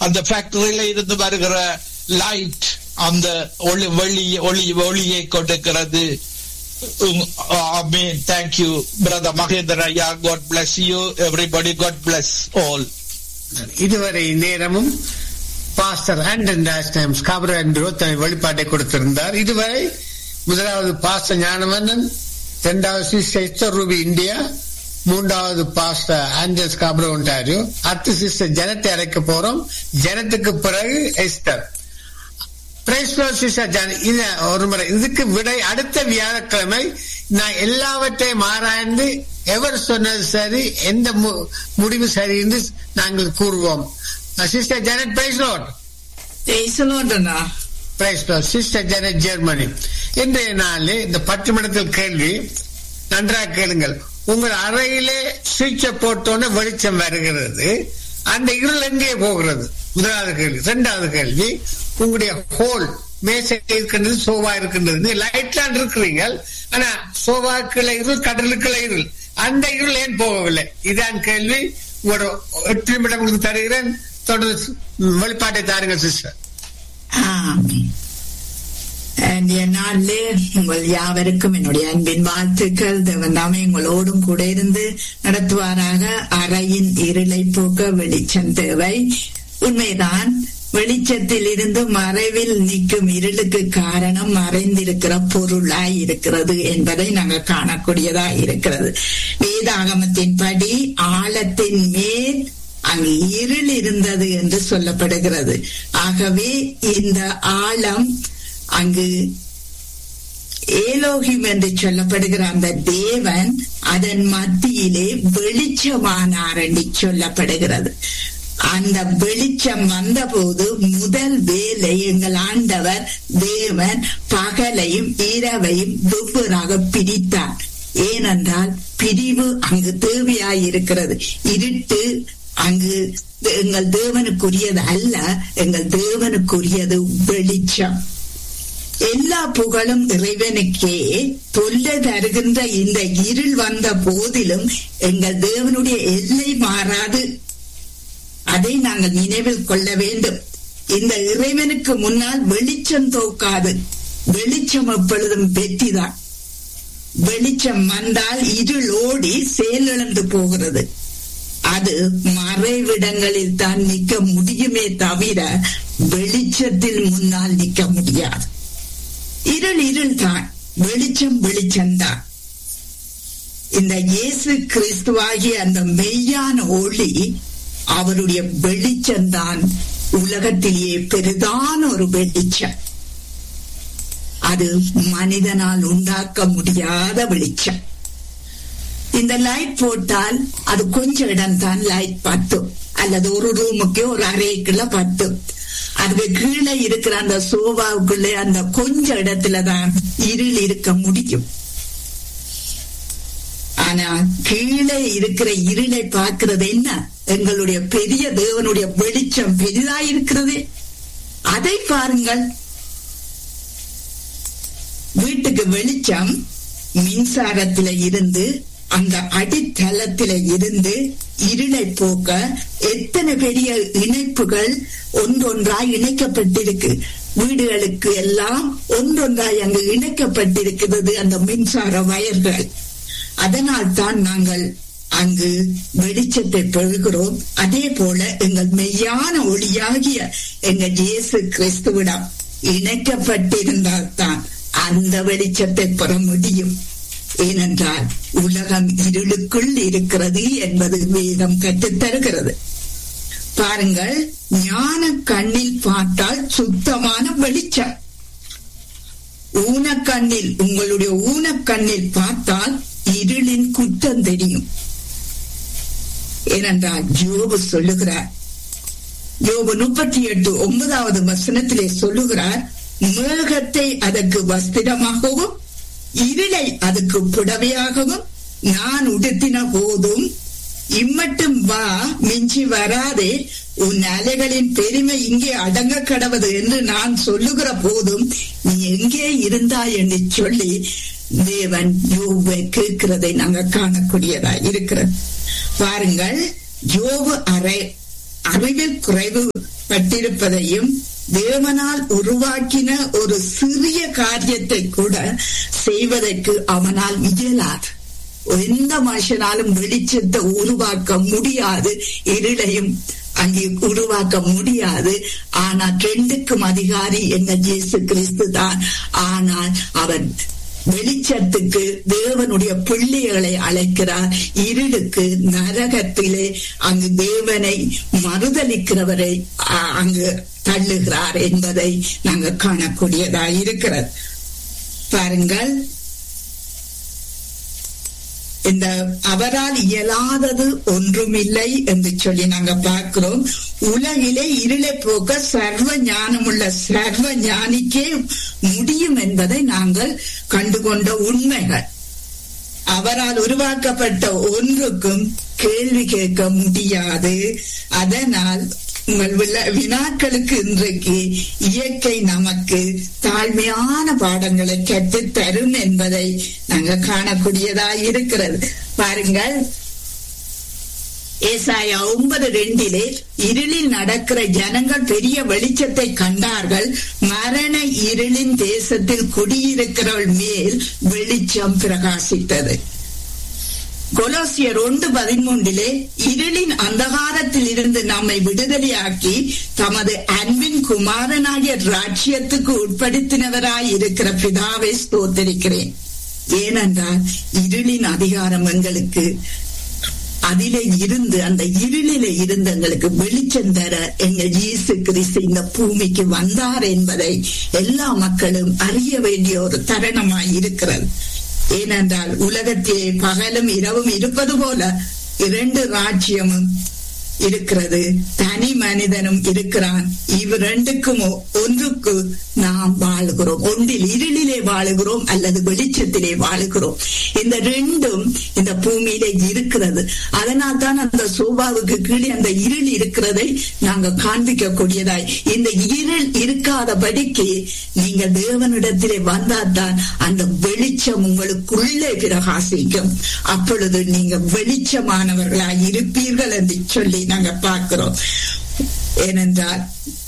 அந்த ஃபேக்டரியில இருந்து வருகிற லைட் அந்த ஒளி வெளி ஒளி ஒளியை கொடுக்கிறது Amen. Thank you, Brother Mahendra. Yeah, God bless you. Everybody, God bless all. இதுவரை நேரமும் பாஸ்டர் ஆண்டன் டைம் ஸ்காபரோ என்று தன் வெளிப்பாட்டை கொடுத்திருந்தார் இதுவரை முதலாவது பாஸ்டர் ஞானவண்ணன் இரண்டாவது சிஸ்டர் எஸ்தர் ரூபி இந்தியா மூன்றாவது பாஸ்டர் ஆண்டஸ் காப்ரோ ஒன்றாரியோ அடுத்த சிஸ்டர் ஜனத்தை அழைக்க போறோம் ஜனத்துக்கு பிறகு Esther Praise Lord, sister Jan- இது ஒரு முறை இதுக்கு விடை அடுத்த வியாழக்கிழமை நான் எல்லாவற்றையும் ஆராய்ந்து எவர் சொன்னது சரி எந்த மு- முடிவு சரி என்று நாங்கள் கூறுவோம் சிஸ்டர் ஜனட் பிரைஸ் லோட் பேசலோண்டனா praise Lord sister Janet Germany இன்றைய நாளில் இந்த பத்து மணத்தில் கேள்வி நன்றாக கேளுங்கள் உங்கள் அறையிலே சுவிட்சை போட்டோன்னே வெளிச்சம் வருகிறது அந்த இருள் எங்கே போகிறது முதலாவது கேள்வி இரண்டாவது கேள்வி உங்களுடைய ஹோல் மேசை இருக்கின்றது சோபா இருக்கின்றது லைட்லாம் இருக்கிறீங்க ஆனா சோபாக்குள்ள இருள் கடலுக்குள்ள இருள் அந்த இருள் ஏன் போகவில்லை இதான் கேள்வி உங்களோட எட்டு நிமிடம் உங்களுக்கு தருகிறேன் தொடர்ந்து வெளிப்பாட்டை தாருங்கள் சிஸ்டர் ஆமென். இன்றைய நாளிலே உங்கள் யாவருக்கும் என்னுடைய அன்பின் வாழ்த்துக்கள் தேவன் தாமே உங்களோடும் கூட இருந்து நடத்துவாராக அறையின் இருளை போக்க வெளிச்சம் தேவை உண்மைதான் வெளிச்சத்தில் இருந்து மறைவில் நிற்கும் இருளுக்கு காரணம் மறைந்திருக்கிற பொருளாய் இருக்கிறது என்பதை நாங்கள் காணக்கூடியதா இருக்கிறது வேதாகமத்தின்படி ஆழத்தின் மேல் அங்கு இருள் இருந்தது என்று சொல்லப்படுகிறது ஆகவே இந்த ஆழம் அங்கு ஏலோகிம் என்று சொல்லப்படுகிற அந்த தேவன் அதன் மத்தியிலே வெளிச்சமானார் என்று சொல்லப்படுகிறது அந்த வெளிச்சம் வந்தபோது முதல் வேலை எங்கள் ஆண்டவர் தேவன் பகலையும் இரவையும் வெவ்வேறாக பிரித்தார் ஏனென்றால் பிரிவு அங்கு தேவையாயிருக்கிறது இருட்டு அங்கு எங்கள் தேவனுக்குரியது அல்ல எங்கள் தேவனுக்குரியது வெளிச்சம் எல்லா புகழும் இறைவனுக்கே தொல்லை தருகின்ற இந்த இருள் வந்த போதிலும் எங்கள் தேவனுடைய எல்லை மாறாது அதை நாங்கள் நினைவில் கொள்ள வேண்டும் இந்த இறைவனுக்கு முன்னால் வெளிச்சம் தோக்காது வெளிச்சம் எப்பொழுதும் வெற்றிதான் வெளிச்சம் வந்தால் இருள் ஓடி செயலிழந்து போகிறது அது மறைவிடங்களில் தான் நிற்க முடியுமே தவிர வெளிச்சத்தில் முன்னால் நிற்க முடியாது இருள் இருள் தான் வெளிச்சம் வெளிச்சம்தான் இந்த இயேசு கிறிஸ்துவாகிய அந்த மெய்யான ஒளி அவருடைய வெளிச்சம்தான் உலகத்திலேயே பெரிதான ஒரு வெளிச்சம் அது மனிதனால் உண்டாக்க முடியாத வெளிச்சம் இந்த லைட் போட்டால் அது கொஞ்சம் இடம் தான் லைட் பத்தும் அல்லது ஒரு ரூமுக்கு ஒரு அறைக்குள்ள பத்தும் அதுக்கு கீழே இருக்கிற அந்த சோபாவுக்குள்ள அந்த கொஞ்ச இடத்துல தான் இருள் இருக்க முடியும் ஆனா கீழே இருக்கிற இருளை பார்க்கிறது என்ன எங்களுடைய பெரிய தேவனுடைய வெளிச்சம் பெரிதா இருக்கிறது அதை பாருங்கள் வீட்டுக்கு வெளிச்சம் மின்சாரத்தில இருந்து அந்த அடித்தளத்தில இருந்து இருளை போக்க எத்தனை பெரிய இணைப்புகள் ஒன்றொன்றாய் இணைக்கப்பட்டிருக்கு வீடுகளுக்கு எல்லாம் ஒன்றொன்றாய் அங்கு இணைக்கப்பட்டிருக்கிறது அந்த மின்சார வயர்கள் அதனால் தான் நாங்கள் அங்கு வெளிச்சத்தை பெறுகிறோம் அதே போல எங்கள் மெய்யான ஒளியாகிய எங்கள் இயேசு கிறிஸ்துவிடம் இணைக்கப்பட்டிருந்தால் தான் அந்த வெளிச்சத்தை பெற முடியும் ஏனென்றால் உலகம் இருளுக்குள் இருக்கிறது என்பது வேதம் கற்றுத் தருகிறது பாருங்கள் ஞான கண்ணில் பார்த்தால் சுத்தமான வெளிச்சம் ஊனக்கண்ணில் உங்களுடைய ஊனக்கண்ணில் பார்த்தால் இருளின் குற்றம் தெரியும் ஏனென்றால் ஜோபு சொல்லுகிறார் யோபு முப்பத்தி எட்டு ஒன்பதாவது வசனத்திலே சொல்லுகிறார் மேகத்தை அதற்கு வஸ்திரமாகவும் இருளை அதுக்கு புடவையாகவும் நான் உடுத்தின போதும் இம்மட்டும் வா மிஞ்சி வராதே உன் அலைகளின் பெருமை இங்கே அடங்க கடவது என்று நான் சொல்லுகிற போதும் நீ எங்கே இருந்தாய் என்று சொல்லி தேவன் யோபை கேட்கிறதை நாங்க காணக்கூடியதா இருக்கிறது பாருங்கள் யோபு அறை அறிவில் குறைவு பட்டிருப்பதையும் தேவனால் உருவாக்கின ஒரு சிறிய காரியத்தை கூட செய்வதற்கு அவனால் இயலாது எந்த மனுஷனாலும் வெளிச்சத்தை உருவாக்க முடியாது இருளையும் அங்கே உருவாக்க முடியாது ஆனால் ரெண்டுக்கும் அதிகாரி என்ன இயேசு கிறிஸ்து தான் ஆனால் அவன் வெளிச்சத்துக்கு தேவனுடைய பிள்ளைகளை அழைக்கிறார் இருளுக்கு நரகத்திலே அங்கு தேவனை மறுதளிக்கிறவரை அ- அங்கு தள்ளுகிறார் என்பதை நாங்கள் காணக்கூடியதா இருக்கிறது பாருங்கள் இந்த அவரால் இயலாதது ஒன்றுமில்லை என்று சொல்லி நாங்க பார்க்கிறோம் உலகிலே இருளை போக்க சர்வ ஞானமுள்ள சர்வ ஞானிக்கே முடியும் என்பதை நாங்கள் கண்டுகொண்ட உண்மைகள் அவரால் உருவாக்கப்பட்ட ஒன்றுக்கும் கேள்வி கேட்க முடியாது அதனால் உங்கள் விழா- வினாக்களுக்கு இன்றைக்கு இயற்கை நமக்கு தாழ்மையான பாடங்களை கற்றுத் தரும் என்பதை நாங்கள் காணக்கூடியதா இருக்கிறது பாருங்கள் ஏசாயா ஒன்பது ரெண்டிலே இருளில் நடக்கிற ஜனங்கள் பெரிய வெளிச்சத்தை கண்டார்கள் மரண இருளின் தேசத்தில் குடியிருக்கிறவள் மேல் வெளிச்சம் பிரகாசித்தது கொலோசியர் ஒன்று பதிமூன்றிலே இருளின் அந்தகாரத்தில் இருந்து நம்மை விடுதலையாக்கி தமது அன்பின் குமாரனாகிய ராஜ்யத்துக்கு உட்படுத்தினவராய் இருக்கிற பிதாவை ஸ்தோத்தரிக்கிறேன் ஏனென்றால் இருளின் அதிகாரம் எங்களுக்கு அதிலே இருந்து அந்த இருளிலே இருந்து எங்களுக்கு வெளிச்சம் தர எங்கள் இயேசு கிறிஸ்து இந்த பூமிக்கு வந்தார் என்பதை எல்லா மக்களும் அறிய வேண்டிய ஒரு தருணமாய் இருக்கிறது ஏனென்றால் உலகத்திலே பகலும் இரவும் இருப்பது போல இரண்டு ராஜ்யமும் இருக்கிறது தனி மனிதனும் இருக்கிறான் இவ் ரெண்டுக்கும் ஒ- ஒன்றுக்கு நாம் வாழுகிறோம் ஒன்றில் இருளிலே வாழுகிறோம் அல்லது வெளிச்சத்திலே வாழுகிறோம் இந்த ரெண்டும் இந்த பூமியிலே இருக்கிறது அதனால் தான் அந்த சோபாவுக்கு கீழே அந்த இருள் இருக்கிறதை நாங்க காண்பிக்க கூடியதாய் இந்த இருள் இருக்காதபடிக்கு நீங்கள் தேவனிடத்திலே வந்தால்தான் அந்த வெளிச்சம் உங்களுக்குள்ளே பிரகாசிக்கும் அப்பொழுது நீங்க வெளிச்சமானவர்களாய் இருப்பீர்கள் என்று சொல்லி நாங்க பார்க்கிறோம் ஏனென்றால்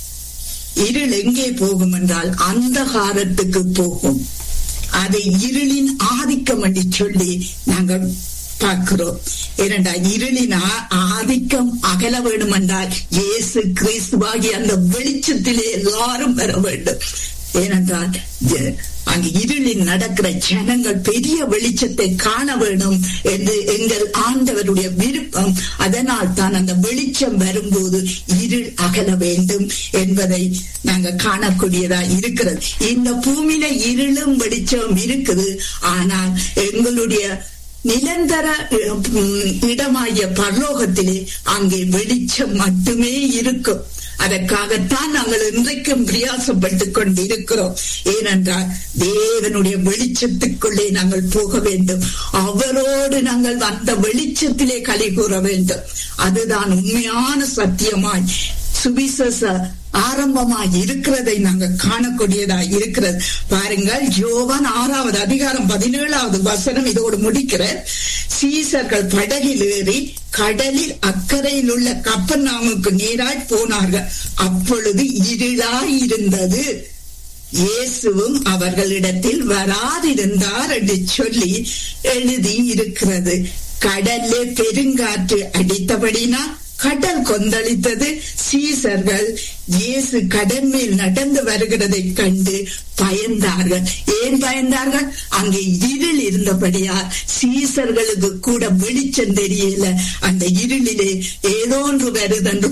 இருள் எங்கே போகும் என்றால் அந்தகாரத்துக்கு போகும் அதை இருளின் ஆதிக்கம் என்று சொல்லி நாங்கள் பார்க்கிறோம் ஏனென்றா இருளின் ஆ- ஆதிக்கம் அகல வேண்டும் என்றால் இயேசு கிறிஸ்துவாகி அந்த வெளிச்சத்திலே எல்லாரும் பெற வேண்டும் ஏனென்றால் ஜ- அங்கு இருளில் நடக்கிற ஜனங்கள் பெரிய வெளிச்சத்தை காண வேண்டும் என்று எங்கள் ஆண்டவருடைய விருப்பம் அதனால் தான் அந்த வெளிச்சம் வரும்போது இருள் அகல வேண்டும் என்பதை நாங்க காணக்கூடியதா இருக்கிறது இந்த பூமியில இருளும் வெளிச்சம் இருக்குது ஆனால் எங்களுடைய நிரந்தர உம், இடமாகிய பரலோகத்திலே அங்கே வெளிச்சம் மட்டுமே இருக்கும் அதற்காகத்தான் நாங்கள் இன்றைக்கும் பிரயாசப்பட்டுக் கொண்டிருக்கிறோம் ஏனென்றால் தேவனுடைய வெளிச்சத்துக்குள்ளே நாங்கள் போக வேண்டும் அவரோடு நாங்கள் அந்த வெளிச்சத்திலே களி கூற வேண்டும் அதுதான் உண்மையான சத்தியமாய் சுவிசேஷ ஆரம்பமாய் இருக்கிறதை நாங்கள் காணக்கூடியதா இருக்கிறது பாருங்கள் யோவான் ஆறாவது அதிகாரம் பதினேழாவது வசனம் இதோடு முடிக்கிற சீசர்கள் படகில் ஏறி கடலில் அக்கறையில் உள்ள கப்பர்நாமுக்கு நேராய் போனார்கள் அப்பொழுது இருளாய் இருந்தது இயேசுவும் அவர்களிடத்தில் வராதிருந்தார் என்று சொல்லி எழுதி இருக்கிறது கடல்லே பெருங்காற்று அடித்தபடினா கடல் கொந்தளித்தது சீசர்கள் இயேசு கடல் மேல் நடந்து வருகிறதை கண்டு பயந்தார்கள் ஏன் பயந்தார்கள் அங்கே இருள் இருந்தபடியால் சீசர்களுக்கு கூட வெளிச்சம் தெரியல அந்த இருளிலே ஏதோ ஒன்று வருதென்று